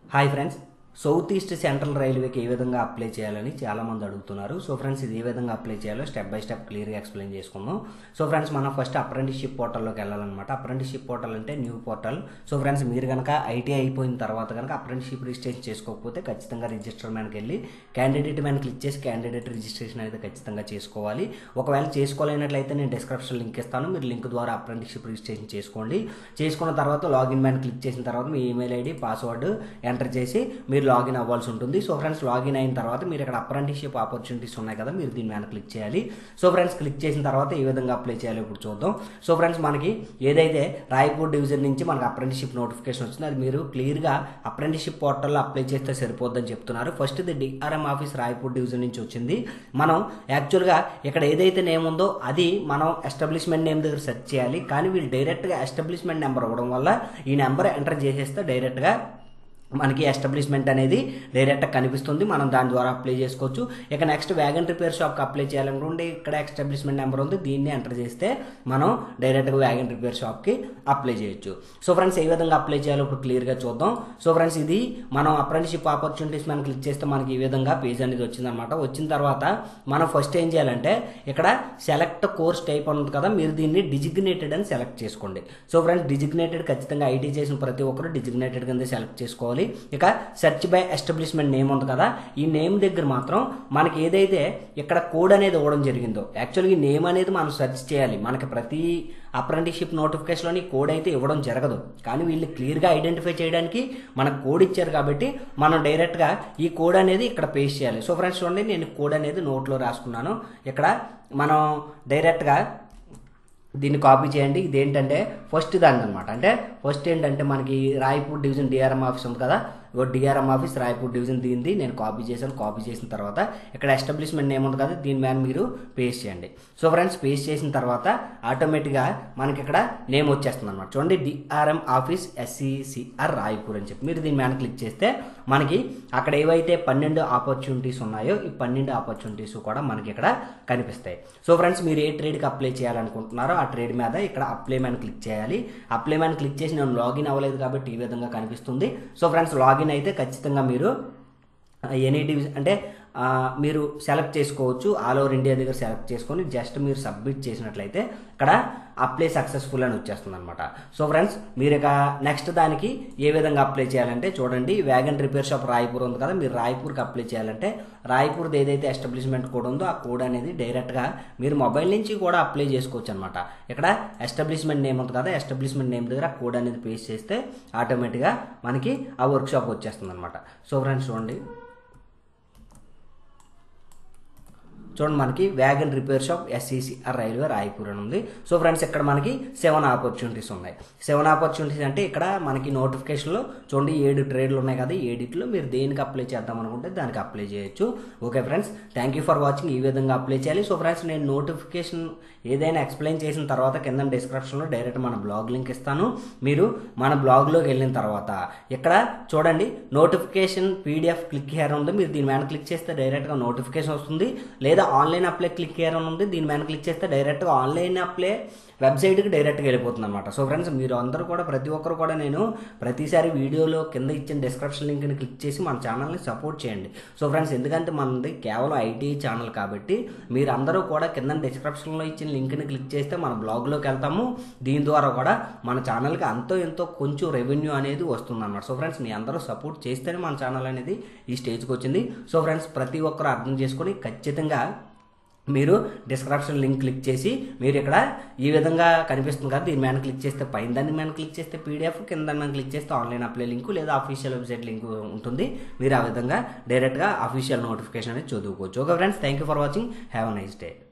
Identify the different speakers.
Speaker 1: hi friends south east central రైల్వేకి ఏ విధంగా అప్లై చేయాలని చాలామంది అడుగుతున్నారు సో ఫ్రెండ్స్ ఇది ఏ విధంగా అప్లై చేయాలో స్టెప్ బై స్టెప్ క్లియర్గా ఎక్స్ప్లెయిన్ చేసుకుందాం సో ఫ్రెండ్స్ మనం ఫస్ట్ అప్రెంటిస్షిప్ పోర్టల్లోకి వెళ్ళాలన్నమాట అప్రెంటిస్షిప్ పోర్టల్ అంటే న్యూ పోర్టల్ సో ఫ్రెండ్స్ మీరు కనుక ఐటీఐ అయిపోయిన తర్వాత కనుక అప్రెంటిస్షిప్ రిజిస్ట్రేషన్ చేసుకోకపోతే ఖచ్చితంగా రిజిస్టర్ మ్యాన్కి వెళ్ళి క్యాండిడేట్ మ్యాన్ క్లిక్ చేసి క్యాండిడేట్ రిజిస్ట్రేషన్ అయితే ఖచ్చితంగా చేసుకోవాలి ఒకవేళ చేసుకోలేనట్లయితే నేను డిస్క్రిప్షన్ లింక్ ఇస్తాను మీరు లింక్ ద్వారా అప్రెంటిస్షిప్ రిజిస్ట్రేషన్ చేసుకోండి చేసుకున్న తర్వాత లాగిన్ మ్యాన్ క్లిక్ చేసిన తర్వాత మీ ఈమెయిల్ ఐడి పాస్వర్డ్ ఎంటర్ చేసి మీరు లాగిన్ అవ్వాల్సి ఉంటుంది సో ఫ్రెండ్స్ లాగిన్ అయిన తర్వాత మీరు ఇక్కడ అప్రెంటిస్షిప్ ఆపర్చునిటీస్ ఉన్నాయి కదా మీరు దీని మీద క్లిక్ చేయాలి సో ఫ్రెండ్స్ క్లిక్ చేసిన తర్వాత ఏ విధంగా అప్లై చేయాలో ఇప్పుడు చూద్దాం సో ఫ్రెండ్స్ మనకి ఏదైతే రాయపూర్ డివిజన్ నుంచి మనకి అప్రెంటిస్షిప్ నోటిఫికేషన్ వచ్చిందో అది మీరు క్లియర్గా అప్రెంటిస్షిప్ పోర్టల్లో అప్లై చేస్తే సరిపోద్దని చెప్తున్నారు ఫస్ట్ ఇది డిఆర్ఎం ఆఫీస్ రాయపూర్ డివిజన్ నుంచి వచ్చింది మనం యాక్చువల్గా ఇక్కడ ఏదైతే నేమ్ ఉందో అది మనం ఎస్టాబ్లిష్మెంట్ నేమ్ దగ్గర సెర్చ్ చేయాలి కానీ వీళ్ళు డైరెక్ట్గా ఎస్టాబ్లిష్మెంట్ నెంబర్ ఇవ్వడం వల్ల ఈ నెంబర్ ఎంటర్ చేసేస్తే డైరెక్ట్గా మనకి ఎస్టాబ్లిష్మెంట్ అనేది డైరెక్ట్గా కనిపిస్తుంది మనం దాని ద్వారా అప్లై చేసుకోవచ్చు ఇక నెక్స్ట్ వ్యాగన్ రిపేర్ షాప్కి అప్లై చేయాలనుకుంటే ఇక్కడ ఎస్టాబ్లిష్మెంట్ నెంబర్ ఉంది దీన్ని ఎంటర్ చేస్తే మనం డైరెక్ట్గా వ్యాగన్ రిపేర్ షాప్కి అప్లై చేయొచ్చు సో ఫ్రెండ్స్ ఏ విధంగా అప్లై చేయాలో ఇప్పుడు క్లియర్గా చూద్దాం సో ఫ్రెండ్స్ ఇది మనం అప్రెంటిషిప్ ఆపర్చునిటీస్ మనం క్లిక్ చేస్తే మనకి ఈ విధంగా పేజ్ అనేది వచ్చిందనమాట వచ్చిన తర్వాత మనం ఫస్ట్ ఏం చేయాలంటే ఇక్కడ సెలెక్ట్ కోర్స్ టైప్ అని ఉంది కదా మీరు దీన్ని డిజిగ్నేటెడ్ అని సెలెక్ట్ చేసుకోండి సో ఫ్రెండ్స్ డిజిగ్నేటెడ్ ఖచ్చితంగా ఐటీ చేసిన ప్రతి ఒక్కరు డిజిగ్నేటెడ్ కింద సెలెక్ట్ చేసుకోవాలి ఇక సెర్చ్ బై ఎస్టాబ్లిష్మెంట్ నేమ్ ఉంది కదా ఈ నేమ్ దగ్గర మాత్రం మనకి ఏదైతే ఇక్కడ కోడ్ అనేది ఇవ్వడం జరిగిందో యాక్చువల్గా ఈ నేమ్ అనేది మనం సెర్చ్ చేయాలి మనకి ప్రతి అప్రెంటిషిప్ నోటిఫికేషన్లోని కోడ్ అయితే ఇవ్వడం జరగదు కానీ వీళ్ళు క్లియర్గా ఐడెంటిఫై చేయడానికి మనకు కోడ్ ఇచ్చారు కాబట్టి మనం డైరెక్ట్గా ఈ కోడ్ అనేది ఇక్కడ పేస్ట్ చేయాలి సో ఫ్రెండ్స్ చూడండి నేను కోడ్ అనేది నోట్లో రాసుకున్నాను ఇక్కడ మనం డైరెక్ట్గా దీన్ని కాపీ చేయండి ఇదేంటంటే ఫస్ట్ దాని అనమాట అంటే ఫస్ట్ ఏంటంటే మనకి రాయపూర్ డివిజన్ డిఆర్ఎం ఆఫీస్ ఉంది కదా ఓ డిఆర్ఎం ఆఫీస్ రాయపూర్ డివిజన్ దీనిది నేను కాపీ చేశాను కాపీ చేసిన తర్వాత ఇక్కడ ఎస్టాబ్లిష్మెంట్ నేమ్ ఉంది కదా దీని మీద మీరు పేస్ట్ చేయండి సో ఫ్రెండ్స్ పేస్ట్ చేసిన తర్వాత ఆటోమేటిక్గా మనకి ఇక్కడ నేమ్ వచ్చేస్తుంది అనమాట చూడండి డిఆర్ఎం ఆఫీస్ ఎస్సీసీఆర్ రాయపూర్ అని చెప్పి మీరు దీని మీద క్లిక్ చేస్తే మనకి అక్కడ ఏవైతే పన్నెండు ఆపర్చునిటీస్ ఉన్నాయో ఈ పన్నెండు ఆపర్చునిటీస్ కూడా మనకి ఇక్కడ కనిపిస్తాయి సో ఫ్రెండ్స్ మీరు ఏ ట్రేడ్కి అప్లై చేయాలనుకుంటున్నారో ఆ ట్రేడ్ మీద ఇక్కడ అప్లై మ్యాన్ క్లిక్ చేయాలి అప్లై మ్యాన్ క్లిక్ చేసి నేను లాగిన్ అవ్వలేదు కాబట్టి ఈ విధంగా కనిపిస్తుంది సో ఫ్రెండ్స్ లాగిన్ అయితే ఖచ్చితంగా మీరు ఎనీ డివిజన్ అంటే ఆ, మీరు సెలెక్ట్ చేసుకోవచ్చు ఆల్ ఓవర్ ఇండియా దగ్గర సెలెక్ట్ చేసుకొని జస్ట్ మీరు సబ్మిట్ చేసినట్లయితే ఇక్కడ అప్లై సక్సెస్ఫుల్ అని వచ్చేస్తుంది అనమాట సో ఫ్రెండ్స్ మీరు ఇక నెక్స్ట్ దానికి ఏ విధంగా అప్లై చేయాలంటే చూడండి వ్యాగన్ రిపేర్ షాప్ రాయపూర్ ఉంది కదా మీరు రాయపూర్కి అప్లై చేయాలంటే రాయపూర్ది ఏదైతే ఎస్టాబ్లిష్మెంట్ కోడ్ ఉందో ఆ కోడ్ అనేది డైరెక్ట్గా మీరు మొబైల్ నుంచి కూడా అప్లై చేసుకోవచ్చు అనమాట ఇక్కడ ఎస్టాబ్లిష్మెంట్ నేమ్ ఉంది కదా ఎస్టాబ్లిష్మెంట్ నేమ్ దగ్గర కోడ్ అనేది పేస్ట్ చేస్తే ఆటోమేటిక్గా మనకి ఆ వర్క్ షాప్ వచ్చేస్తుంది అనమాట సో ఫ్రెండ్స్ చూడండి చూడండి మనకి wagon repair shop SCCR railway Raipur అని ఉంది సో ఫ్రెండ్స్ ఇక్కడ మనకి సెవెన్ ఆపర్చునిటీస్ ఉన్నాయి సెవెన్ ఆపర్చునిటీస్ అంటే ఇక్కడ మనకి నోటిఫికేషన్లో చూడండి ఏడు ట్రేడ్లు ఉన్నాయి కదా ఏడిట్లో మీరు దేనికి అప్లై చేద్దాం అనుకుంటే దానికి అప్లై చేయొచ్చు okay friends thank you for watching ఈ విధంగా అప్లై చేయాలి సో ఫ్రెండ్స్ నేను నోటిఫికేషన్ ఏదైనా ఎక్స్ప్లెయిన్ చేసిన తర్వాత కింద డిస్క్రిప్షన్లో డైరెక్ట్ మన బ్లాగ్ లింక్ ఇస్తాను మీరు మన బ్లాగ్లోకి వెళ్ళిన తర్వాత ఇక్కడ చూడండి నోటిఫికేషన్ పీడిఎఫ్ క్లిక్ హియర్ ఉంది మీరు దీని మీద క్లిక్ చేస్తే డైరెక్ట్గా నోటిఫికేషన్ వస్తుంది లేదా ఆన్లైన్ అప్లై క్లిక్ హియర్ అని ఉంది దీని మీద క్లిక్ చేస్తే డైరెక్ట్గా ఆన్లైన్ అప్లై వెబ్సైట్కి డైరెక్ట్గా వెళ్ళిపోతుంది అనమాట సో ఫ్రెండ్స్ మీరు అందరూ కూడా ప్రతి ఒక్కరు కూడా నేను ప్రతిసారి వీడియోలో కింద ఇచ్చిన డిస్క్రిప్షన్ లింక్ని క్లిక్ చేసి మన ఛానల్ని సపోర్ట్ చేయండి సో ఫ్రెండ్స్ ఎందుకంటే మనది కేవలం ఐటీ ఛానల్ కాబట్టి మీరు అందరూ కూడా కింద డిస్క్రిప్షన్లో ఇచ్చిన లింక్ని క్లిక్ చేస్తే మన బ్లాగ్లోకి వెళ్తాము దీని ద్వారా కూడా మన ఛానల్కి అంతో ఎంతో కొంచెం రెవెన్యూ అనేది వస్తుంది అనమాట సో ఫ్రెండ్స్ మీ అందరూ సపోర్ట్ చేస్తేనే మన ఛానల్ అనేది ఈ స్టేజ్కి వచ్చింది సో ఫ్రెండ్స్ ప్రతి ఒక్కరు అర్థం చేసుకొని ఖచ్చితంగా మీరు డిస్క్రిప్షన్ లింక్ క్లిక్ చేసి మీరు ఇక్కడ ఈ విధంగా కనిపిస్తుంది కదా దీని మీద క్లిక్ చేస్తే పైన దాని మీద క్లిక్ చేస్తే పీడిఎఫ్ కింద మీద క్లిక్ చేస్తే ఆన్లైన్ అప్లై లింక్ లేదా అఫీషియల్ వెబ్సైట్ లింక్ ఉంటుంది మీరు ఆ విధంగా డైరెక్ట్గా అఫీషియల్ నోటిఫికేషన్ అనేది చదువుకోవచ్చు okay friends thank you for watching have a nice day